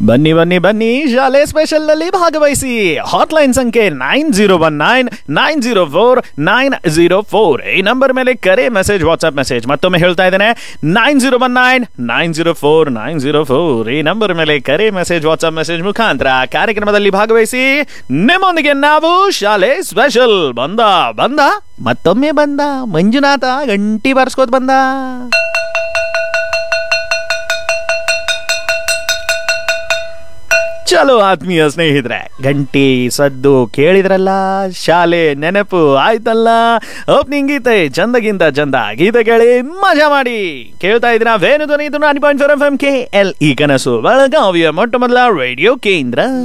ಬನ್ನಿ ಬನ್ನಿ ಬನ್ನಿ ಶಾಲೆ ಸ್ಪೆಷಲ್ ನಲ್ಲಿ ಭಾಗವಹಿಸಿ ಹಾಟ್ಲೈನ್ ಸಂಖ್ಯೆ nine zero one nine nine zero four nine zero four ಈ ನಂಬರ್ ಮೇಲೆ ಕರೆ ಮೆಸೇಜ್ ವಾಟ್ಸ್ಆಪ್ ಮೆಸೇಜ್ ಮತ್ತೊಮ್ಮೆ ಹೇಳ್ತಾ ಇದ್ದೇನೆ nine zero one nine nine zero four nine zero four ಈ ನಂಬರ್ ಮೇಲೆ ಕರೆ ಮೆಸೇಜ್ ವಾಟ್ಸ್ಆಪ್ ಮೆಸೇಜ್ ಮುಖಾಂತರ ಕಾರ್ಯಕ್ರಮದಲ್ಲಿ ಭಾಗವಹಿಸಿ ನಿಮ್ಮೊಂದಿಗೆ ನಾವು ಶಾಲೆ ಸ್ಪೆಷಲ್ ಬಂದ ಬಂದ ಮತ್ತೊಮ್ಮೆ ಬಂದ ಮಂಜುನಾಥ ಗಂಟಿ ಬಾರಿಸ್ಕೋತ್ ಬಂದ ಚಲೋ ಆತ್ಮೀಯ ಸ್ನೇಹಿತರೆ ಗಂಟಿ ಸದ್ದು ಕೇಳಿದ್ರಲ್ಲ ಶಾಲೆ ನೆನಪು ಆಯ್ತಲ್ಲ ಓಪನಿಂಗ್ ಗೀತೆ ಚಂದಗಿಂತ ಚಂದ ಗೀತೆ ಕೇಳಿ ಮಜಾ ಮಾಡಿ ಕೇಳ್ತಾ ಇದ್ದೀರಾ ವೇಣು ಧ್ವನಿ ಇದು Nani point four F M K L ಈ ಕನಸು ಬೆಳಗಾವಿಯ ಮೊಟ್ಟ ಮೊದಲ ರೇಡಿಯೋ ಕೇಂದ್ರ